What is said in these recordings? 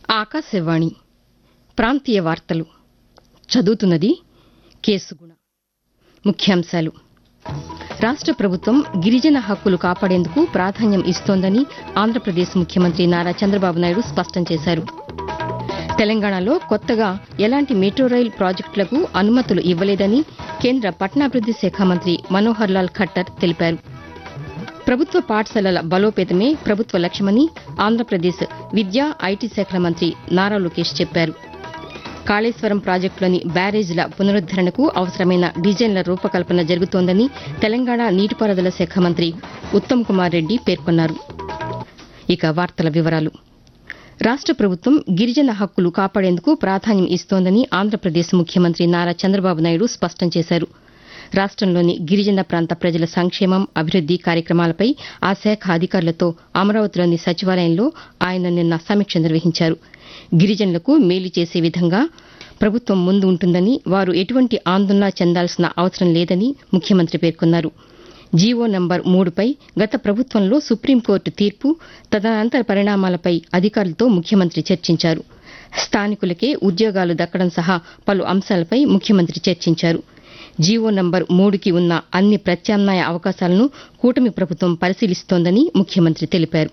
ఆకాశవాణి ప్రాంతీయ వార్తలు చదువుతున్నది కేసుగుణ ముఖ్యాంశాలు రాష్ట ప్రభుత్వం గిరిజన హక్కులు కాపాడేందుకు ప్రాధాన్యం ఇస్తోందని ఆంధ్రప్రదేశ్ ముఖ్యమంత్రి నారా చంద్రబాబు నాయుడు స్పష్టం చేశారు తెలంగాణలో కొత్తగా ఎలాంటి మెట్రో రైల్ ప్రాజెక్టులకు అనుమతులు ఇవ్వలేదని కేంద్ర పట్టణాభివృద్ది శాఖ మంత్రి మనోహర్ లాల్ ఖట్టర్ తెలిపారు ప్రభుత్వ పాఠశాలల బలోపేతమే ప్రభుత్వ లక్ష్యమని ఆంధ్రప్రదేశ్ విద్యా ఐటీ శాఖల మంత్రి నారా లోకేష్ చెప్పారు కాళేశ్వరం ప్రాజెక్టులోని బ్యారేజీల పునరుద్దరణకు అవసరమైన డిజైన్ల రూపకల్పన జరుగుతోందని తెలంగాణ నీటిపారుదల శాఖ మంత్రి ఉత్తమ్ కుమార్ రెడ్డి పేర్కొన్నారు ఇక వార్తల వివరాలు రాష్ట ప్రభుత్వం గిరిజన హక్కులు కాపాడేందుకు ప్రాధాన్యం ఇస్తోందని ఆంధ్రప్రదేశ్ ముఖ్యమంత్రి నారా చంద్రబాబు నాయుడు స్పష్టం చేశారు రాష్టంలోని గిరిజన ప్రాంత ప్రజల సంక్షేమం అభివృద్ది కార్యక్రమాలపై ఆ శాఖ అధికారులతో అమరావతిలోని సచివాలయంలో ఆయన నిన్న సమీక్ష నిర్వహించారు గిరిజనులకు మేలు చేసే విధంగా ప్రభుత్వం ముందు ఉంటుందని వారు ఎటువంటి ఆందోళన చెందాల్సిన అవసరం లేదని ముఖ్యమంత్రి పేర్కొన్నారు జీవో నంబర్ మూడుపై గత ప్రభుత్వంలో సుప్రీంకోర్టు తీర్పు తదనంతర పరిణామాలపై అధికారులతో ముఖ్యమంత్రి చర్చించారు స్థానికులకే ఉద్యోగాలు దక్కడం సహా పలు అంశాలపై ముఖ్యమంత్రి చర్చించారు జీవో నంబర్ మూడుకి ఉన్న అన్ని ప్రత్యామ్నాయ అవకాశాలను కూటమి ప్రభుత్వం పరిశీలిస్తోందని ముఖ్యమంత్రి తెలిపారు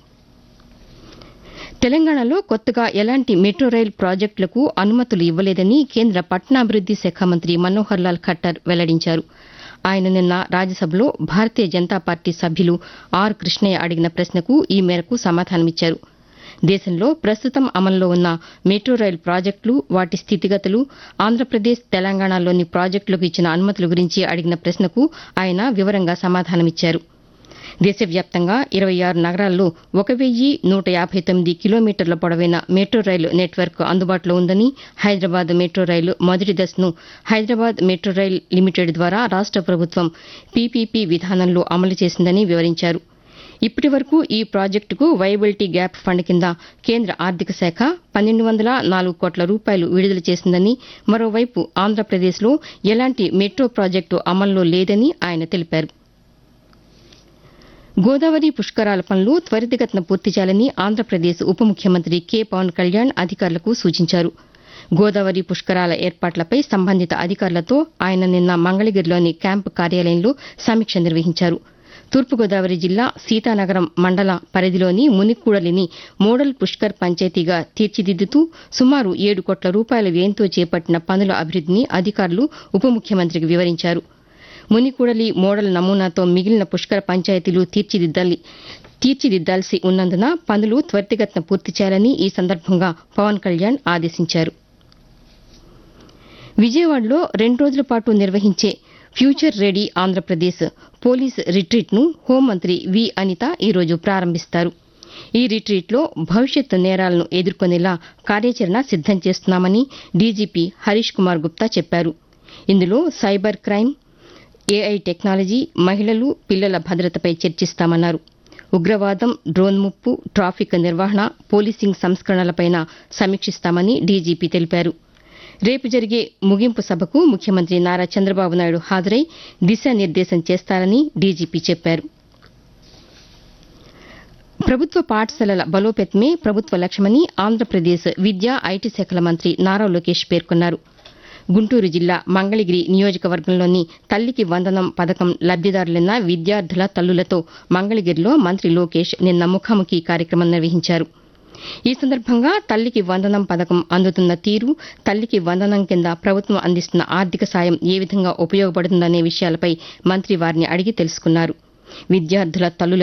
తెలంగాణలో కొత్తగా ఎలాంటి మెట్రో రైల్ ప్రాజెక్టులకు అనుమతులు ఇవ్వలేదని కేంద్ర పట్టణాభివృద్ది శాఖ మంత్రి మనోహర్ లాల్ ఖట్టర్ వెల్లడించారు ఆయన నిన్న రాజ్యసభలో భారతీయ జనతా పార్టీ సభ్యులు ఆర్ కృష్ణయ్య అడిగిన ప్రశ్నకు ఈ మేరకు సమాధానమిచ్చారు దేశంలో ప్రస్తుతం అమల్లో ఉన్న మెట్రో రైల్ ప్రాజెక్టులు వాటి స్థితిగతులు ఆంధ్రప్రదేశ్ తెలంగాణలోని ప్రాజెక్టులకు ఇచ్చిన అనుమతుల గురించి అడిగిన ప్రశ్నకు ఆయన వివరంగా సమాధానమిచ్చారు దేశవ్యాప్తంగా ఇరవై ఆరు నగరాల్లో ఒక వెయ్యి నూట యాభై తొమ్మిది కిలోమీటర్ల పొడవైన మెట్రో రైలు నెట్వర్క్ అందుబాటులో ఉందని హైదరాబాద్ మెట్రో రైలు మొదటి దశను హైదరాబాద్ మెట్రో రైల్ లిమిటెడ్ ద్వారా రాష్ట ప్రభుత్వం పీపీపీ విధానంలో అమలు చేసిందని వివరించారు ఇప్పటి వరకు ఈ ప్రాజెక్టుకు వైబిలిటీ గ్యాప్ ఫండ్ కింద కేంద్ర ఆర్థిక శాఖ పన్నెండు వందల నాలుగు కోట్ల రూపాయలు విడుదల చేసిందని మరోవైపు ఆంధ్రప్రదేశ్లో ఎలాంటి మెట్రో ప్రాజెక్టు అమల్లో లేదని ఆయన తెలిపారు గోదావరి పుష్కరాల పనులు త్వరితగతిన పూర్తి చేయాలని ఆంధ్రప్రదేశ్ ఉప ముఖ్యమంత్రి కె పవన్ కళ్యాణ్ అధికారులకు సూచించారు గోదావరి పుష్కరాల ఏర్పాట్లపై సంబంధిత అధికారులతో ఆయన నిన్న మంగళగిరిలోని క్యాంపు కార్యాలయంలో సమీక్ష నిర్వహించారు తూర్పుగోదావరి జిల్లా సీతానగరం మండల పరిధిలోని మునిక్కూడలిని మోడల్ పుష్కర్ పంచాయతీగా తీర్చిదిద్దుతూ సుమారు ఏడు కోట్ల రూపాయల వ్యయంతో చేపట్టిన పనుల అభివృద్దిని అధికారులు ఉప ముఖ్యమంత్రికి వివరించారు మునికూడలి మోడల్ నమూనాతో మిగిలిన పుష్కర పంచాయతీలు తీర్చిదిద్దాలి తీర్చిదిద్దాల్సి ఉన్నందున పనులు త్వరితగతిన పూర్తి చేయాలని ఈ సందర్భంగా పవన్ కళ్యాణ్ ఆదేశించారు విజయవాడలో రెండు రోజుల పాటు నిర్వహించే ఫ్యూచర్ రెడీ ఆంధ్రప్రదేశ్ పోలీస్ రిట్రీట్ను హోంమంత్రి వి అనిత ఈరోజు ప్రారంభిస్తారు ఈ రిట్రీట్లో భవిష్యత్ నేరాలను ఎదుర్కొనేలా కార్యాచరణ సిద్దం చేస్తున్నామని డీజీపీ హరీష్ కుమార్ గుప్తా చెప్పారు ఇందులో సైబర్ క్రైమ్ ఏఐ టెక్నాలజీ మహిళలు పిల్లల భద్రతపై చర్చిస్తామన్నారు ఉగ్రవాదం డ్రోన్ ముప్పు ట్రాఫిక్ నిర్వహణ పోలీసింగ్ సంస్కరణలపై సమీక్షిస్తామని డీజీపీ తెలిపారు రేపు జరిగే ముగింపు సభకు ముఖ్యమంత్రి నారా చంద్రబాబు నాయుడు హాజరై దిశానిర్దేశం చేస్తారని డీజీపీ చెప్పారు ప్రభుత్వ పాఠశాలల బలోపేతమే ప్రభుత్వ లక్ష్యమని ఆంధ్రప్రదేశ్ విద్యా ఐటీ శాఖల మంత్రి నారా లోకేష్ పేర్కొన్నారు గుంటూరు జిల్లా మంగళగిరి నియోజకవర్గంలోని తల్లికి వందనం పథకం లబ్దిదారులైన విద్యార్థుల తల్లులతో మంగళగిరిలో మంత్రి లోకేష్ నిన్న ముఖాముఖి కార్యక్రమం నిర్వహించారు ఈ సందర్భంగా తల్లికి వందనం పథకం అందుతున్న తీరు తల్లికి వందనం కింద ప్రభుత్వం అందిస్తున్న ఆర్థిక సాయం ఏ విధంగా ఉపయోగపడుతుందనే విషయాలపై మంత్రి వారిని అడిగి తెలుసుకున్నారు విద్యార్థుల తల్లుల